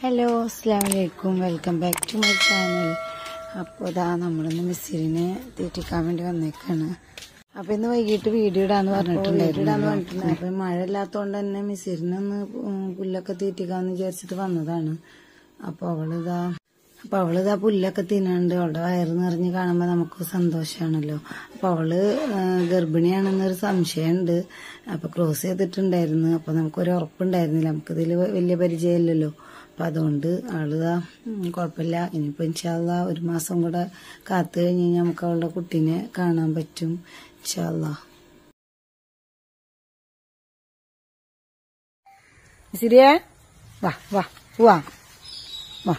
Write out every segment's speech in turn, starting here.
Hello അസ്സാം വലൈക്കും welcome back to my channel അപ്പോൾ ഇതാ നമ്മളിന്ന് മിസ്സിലിനെ തീറ്റിക്കാൻ വേണ്ടി വന്നേക്കാണ് അപ്പോൾ ഇന്ന് വൈകിട്ട് വീഡിയോ ഇടാന്ന് പറഞ്ഞിട്ടുണ്ടായിരുന്നു ഇടാന്ന് പറഞ്ഞിട്ടുണ്ട് അപ്പോൾ മഴ ഇല്ലാത്തതുകൊണ്ട് തന്നെ മിസ്സിലിനൊന്ന് പുല്ലൊക്കെ തീറ്റിക്കാന്ന് വിചാരിച്ചിട്ട് വന്നതാണ് അപ്പോൾ അവളിതാ അപ്പോൾ അവളിതാ പുല്ലൊക്കെ തിന്നുന്നുണ്ട് അവളുടെ വയറ് നിറഞ്ഞ് കാണുമ്പോൾ നമുക്ക് സന്തോഷമാണല്ലോ അപ്പോൾ അവള് ആ, ഗർഭിണിയാണെന്നൊരു സംശയമുണ്ട് അപ്പോൾ ക്രോസ് ചെയ്തിട്ടുണ്ടായിരുന്നു അപ്പോൾ നമുക്കൊരു ഉറപ്പുണ്ടായിരുന്നില്ല നമുക്കിതിൽ വലിയ പരിചയമില്ലല്ലോ അപ്പം അതുകൊണ്ട് ആളിതാ ഉം, കുഴപ്പമില്ല ഇനിയിപ്പോൾ ഇൻഷാല്ല ഒരു മാസം കൂടെ കാത്തു കഴിഞ്ഞ് കഴിഞ്ഞാൽ നമുക്ക് അവളുടെ കുട്ടീനെ കാണാൻ പറ്റും ഇൻഷാല്ല ശരിയാ വാ വാ വാ വാ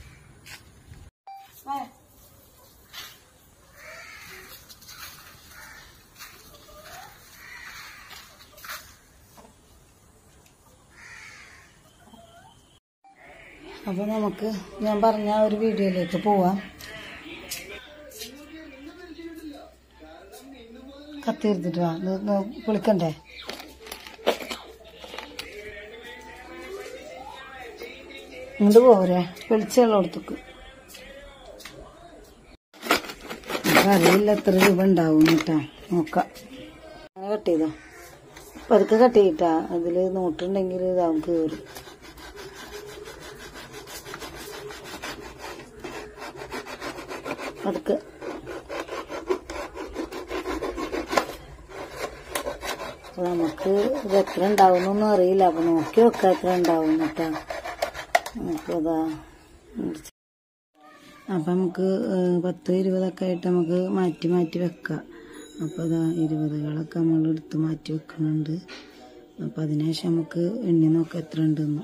അപ്പൊ നമുക്ക് ഞാൻ പറഞ്ഞ ആ ഒരു വീഡിയോയിലേക്ക് പോവാം കത്തി എടുത്തിട്ട് വാ ഇത് ഒന്ന് കുളിക്കണ്ടേ ഇങ്ങോട്ട് പോരെ വെളിച്ചുള്ളടത്തേക്ക് അറിയില്ല എത്ര രൂപ ഉണ്ടാവും കേട്ടാ നോക്കാം അങ്ങനെ കട്ട് ചെയ്തോ പതുക്കെ കട്ട് ചെയ്തിട്ടാ അതില് നോട്ടുണ്ടെങ്കിൽ ഇതാവും കയറും പതുക്കെ അപ്പൊ നമുക്ക് ഇത് എത്ര ഉണ്ടാവുന്നൊന്നും അറിയില്ല അപ്പൊ നോക്കി വെക്കാം എത്ര ഉണ്ടാവും കേട്ടാ നമുക്കതാ മുറിച്ച്. അപ്പൊ നമുക്ക് ഏഹ്, പത്ത് ഇരുപതൊക്കെ ആയിട്ട് നമുക്ക് മാറ്റി മാറ്റി വെക്കാം അപ്പൊ ഇതാ ഇരുപതുകളൊക്കെ നമ്മൾ എടുത്ത് മാറ്റി വെക്കുന്നുണ്ട് അപ്പൊ അതിനുശേഷം നമുക്ക് എണ്ണി നോക്കാം എത്ര ഉണ്ടെന്ന്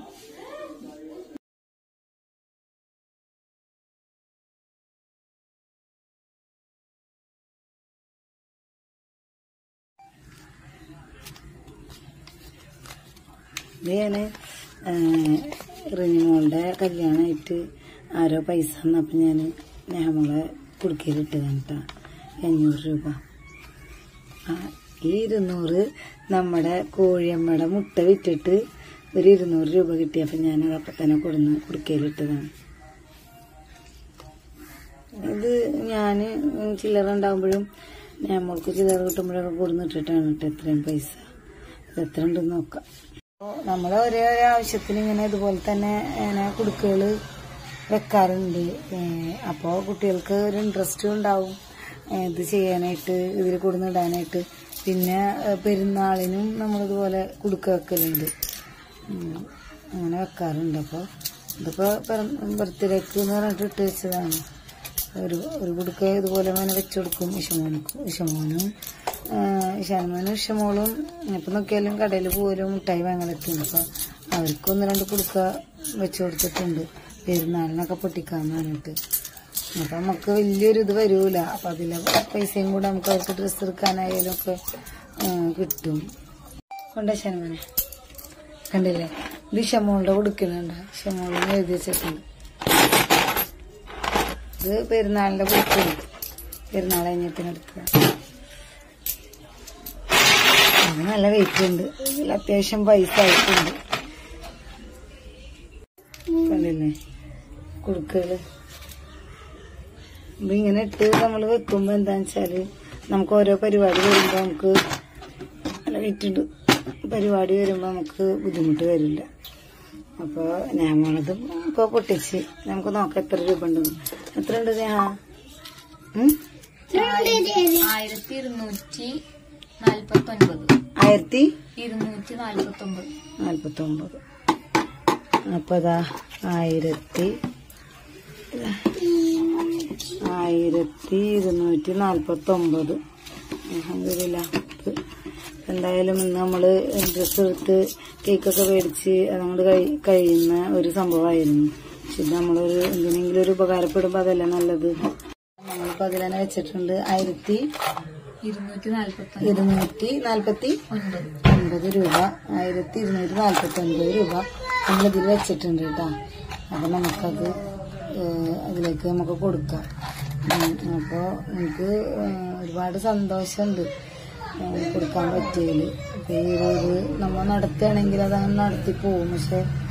ഇത് ഞാന് റിനിമോളുടെ കല്യാണമായിട്ട് ആരോ പൈസ തന്നപ്പോൾ ഞാൻ നേഹമോളെ കുടുക്കയിലിട്ടതാണ് കേട്ടോ അഞ്ഞൂറ് രൂപ ആ, ഈ ഇരുന്നൂറ് നമ്മുടെ കോഴിയമ്മയുടെ മുട്ട വിറ്റിട്ട് ഒരു ഇരുന്നൂറ് രൂപ കിട്ടിയപ്പോൾ ഞാൻ അതപ്പം തന്നെ കൊടുന്ന് കുടുക്കയിലിട്ടതാണ് ഇത് ഞാൻ ചില്ലറ ഉണ്ടാകുമ്പോഴും നമ്മൾക്ക് ചില്ലറ കിട്ടുമ്പോഴൊക്കെ കൊടുന്നിട്ടിട്ടാണ് കേട്ടോ എത്രയും പൈസ ഇത് എത്ര ഉണ്ടെന്ന് നോക്കാം നമ്മൾ ഒരേ ഒരു ആവശ്യത്തിന് ഇങ്ങനെ ഇതുപോലെ തന്നെ ഇങ്ങനെ കുടുക്കുകൾ വെക്കാറുണ്ട് അപ്പോൾ കുട്ടികൾക്ക് ഒരു ഇൻട്രസ്റ്റ് ഉണ്ടാവും ഏ, ഇത് ചെയ്യാനായിട്ട് ഇതിൽ കൊടുന്നിടാനായിട്ട് പിന്നെ ഏ, പെരുന്നാളിനും നമ്മളിതുപോലെ കുടുക്ക വെക്കലുണ്ട് ഉം. അങ്ങനെ വെക്കാറുണ്ട് അപ്പോൾ ഇതിപ്പോൾ ബർത്ത്ഡേക്ക് എന്ന് പറഞ്ഞിട്ട് ഇട്ട് വെച്ചതാണ് ഒരു ഒരു കുടുക്ക ഇതുപോലെ അങ്ങനെ വെച്ചു കൊടുക്കും ഇഷമോനക്കും ഇഷമോനും ഇഷാനമോനും ഇഷമോളും ഇപ്പം നോക്കിയാലും കടയിൽ പോലും മിഠായി വാങ്ങലൊക്കെ ഉണ്ട് അപ്പോൾ അവർക്ക് ഒന്ന് രണ്ട് കുടുക്ക വെച്ചു കൊടുത്തിട്ടുണ്ട് പെരുന്നാളിനൊക്കെ പൊട്ടിക്കാന്ന് പറഞ്ഞിട്ട് അപ്പം നമുക്ക് വലിയൊരു ഇത് വരൂല അപ്പം അതിലെ പൈസയും കൂടെ നമുക്ക് അവർക്ക് ഡ്രസ്സ് എടുക്കാനായാലും ഒക്കെ ആ, കിട്ടും കൊണ്ട ശനമനെ കണ്ടില്ലേ ഇത് ഷമോളുടെ കൊടുക്കുന്നുണ്ട് ഷമോളിന് എഴുതി വെച്ചിട്ടുണ്ട് ഇത് പെരുന്നാളിന്റെ കൊടുക്കുന്നുണ്ട് പെരുന്നാൾ കഴിഞ്ഞത്തിനെടുക്കുക അത് നല്ല വെയിറ്റ് ഉണ്ട് ഇതിൽ അത്യാവശ്യം പൈസ ആയിട്ടുണ്ട് കണ്ടില്ലേ കുടുക്കകള് ഇത് ഇങ്ങനെ ഇട്ട് നമ്മൾ വെക്കുമ്പോ എന്താന്ന് വെച്ചാല് നമുക്ക് ഓരോ പരിപാടി വരുമ്പോ നമുക്ക് നല്ല വെയിറ്റ് ഉണ്ട് പരിപാടി വരുമ്പോ നമുക്ക് ബുദ്ധിമുട്ട് വരില്ല അപ്പൊ ഞാനത് ഇപ്പൊ പൊട്ടിച്ച് നമുക്ക് നോക്കാം എത്ര രൂപ ഉണ്ടെന്ന് എത്ര ഉണ്ട് നേഹ ഉം? ആയിരത്തി ഇരുന്നൂറ്റി നാൽപ്പത്തി ഒൻപത് ആയിരത്തി ഇരുന്നൂറ്റി നാൽപ്പത്തി ഒമ്പത് നാൽപ്പത്തി ഒമ്പത് അപ്പൊ അതാ ആയിരത്തി ആയിരത്തി ഇരുന്നൂറ്റി നാൽപ്പത്തി ഒമ്പത് അൽഹംദുലില്ലാ. ഇത് എന്തായാലും ഇന്ന് നമ്മള് ഡ്രസ്സ് എടുത്ത് കേക്കൊക്കെ മേടിച്ച് അതങ്ങോട്ട് കഴിയുന്ന ഒരു സംഭവമായിരുന്നു പക്ഷെ ഇത് നമ്മളൊരു എന്തിനെങ്കിലും ഒരു ഉപകാരപ്പെടുമ്പോ അതല്ലേ നല്ലത് നമ്മളിപ്പോ അതിൽ തന്നെ വെച്ചിട്ടുണ്ട് ആയിരത്തി ഇരുന്നൂറ്റി നാൽപ്പത്തി ഇരുന്നൂറ്റി നാൽപ്പത്തി ഒൻപത് ഒൻപത് രൂപ ആയിരത്തി ഇരുന്നൂറ്റി നാൽപ്പത്തി ഒൻപത് രൂപ നമ്മളിതിൽ വെച്ചിട്ടുണ്ട് കേട്ടോ അപ്പൊ നമുക്കത് ഏഹ്, അതിലേക്ക് നമുക്ക് കൊടുക്കാം ഉം, അപ്പൊ എനിക്ക് ഏഹ്, ഒരുപാട് സന്തോഷമുണ്ട് ഏഹ്, കൊടുക്കാൻ പറ്റിയതിൽ ഇപ്പൊ ഈ ഒരു നമ്മൾ നടത്തുകയാണെങ്കിൽ അതങ്ങനെ നടത്തി പോകും പക്ഷെ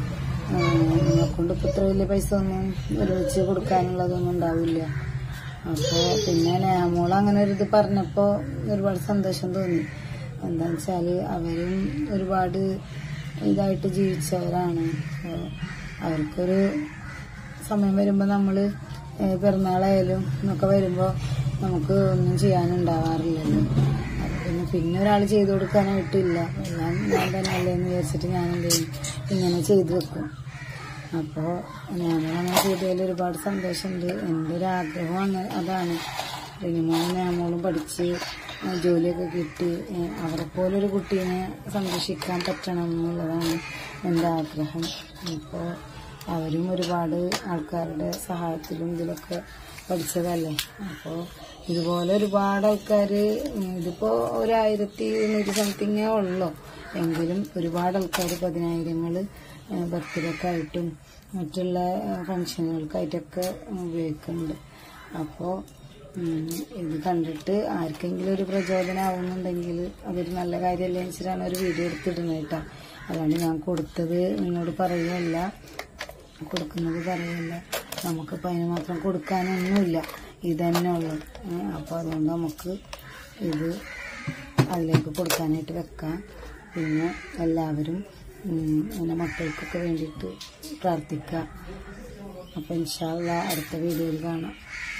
നിങ്ങളെ കൊണ്ട് ഇപ്പൊ ഇത്ര വലിയ പൈസ ഒന്നും ഒരുമിച്ച് കൊടുക്കാനുള്ളതൊന്നും ഉണ്ടാവില്ല അപ്പോ പിന്നെ നേമോൾ അങ്ങനെ ഒരു ഇത് പറഞ്ഞപ്പോ ഒരുപാട് സന്തോഷം തോന്നി എന്താന്ന് വെച്ചാല് അവരും ഒരുപാട് ഇതായിട്ട് ജീവിച്ചവരാണ് അപ്പൊ അവർക്കൊരു സമയം വരുമ്പോൾ നമ്മൾ പിറന്നാളായാലും എന്നൊക്കെ വരുമ്പോൾ നമുക്ക് ഒന്നും ചെയ്യാനുണ്ടാവാറില്ലല്ലോ അപ്പൊ പിന്നെ പിന്നെ ഒരാൾ ചെയ്തു കൊടുക്കാനായിട്ടില്ല എല്ലാം ഞാൻ തന്നെ അല്ലേന്ന് വിചാരിച്ചിട്ട് ഞാൻ എന്ത് ചെയ്യും ഇങ്ങനെ ചെയ്തു വെക്കും അപ്പോൾ ഞാനങ്ങനെ ചെയ്തതിൽ ഒരുപാട് സന്തോഷമുണ്ട് എൻ്റെ ഒരു ആഗ്രഹം അങ്ങനെ അതാണ് റിനിമോളും ഞാമോളും പഠിച്ച് ആ, ജോലിയൊക്കെ കിട്ടി ഏ, അവരെ പോലെ ഒരു കുട്ടീനെ സംരക്ഷിക്കാൻ പറ്റണം എന്നുള്ളതാണ് എൻ്റെ ആഗ്രഹം ഇപ്പോൾ അവരും ഒരുപാട് ആൾക്കാരുടെ സഹായത്തിലും ഇതിലൊക്കെ പഠിച്ചതല്ലേ അപ്പോൾ ഇതുപോലെ ഒരുപാട് ആൾക്കാർ ഇതിപ്പോൾ ഒരു ആയിരത്തി നൂറ്റി സംതിങ്ങേ ഉള്ളൂ എങ്കിലും ഒരുപാട് ആൾക്കാർ പതിനായിരങ്ങൾ ബർത്ത്ഡേക്ക് ആയിട്ടും മറ്റുള്ള ഫംഗ്ഷനുകൾക്കായിട്ടൊക്കെ ഉപയോഗിക്കുന്നുണ്ട് അപ്പോൾ ഇത് കണ്ടിട്ട് ആർക്കെങ്കിലും ഒരു പ്രചോദനമാവുന്നുണ്ടെങ്കിൽ അതൊരു നല്ല കാര്യമല്ലേ വെച്ചിട്ടാണ് ഒരു വീഡിയോ എടുത്തിടുന്നത് കേട്ടോ അല്ലാണ്ട് ഞാൻ കൊടുത്തത് നിങ്ങളോട് പറയുകയല്ല കൊടുക്കുന്നത് പറയില്ല നമുക്കിപ്പോൾ അതിന് മാത്രം കൊടുക്കാനൊന്നുമില്ല ഇത് തന്നെ ഉള്ളു അപ്പോൾ അതുകൊണ്ട് നമുക്ക് ഇത് അതിലേക്ക് കൊടുക്കാനായിട്ട് വെക്കാം പിന്നെ എല്ലാവരും ഉം, ഇങ്ങനെ മക്കൾക്കൊക്കെ വേണ്ടിയിട്ട് പ്രാർത്ഥിക്കുക അപ്പോൾ ഇൻഷാല്ല അടുത്ത വീഡിയോയിൽ കാണാം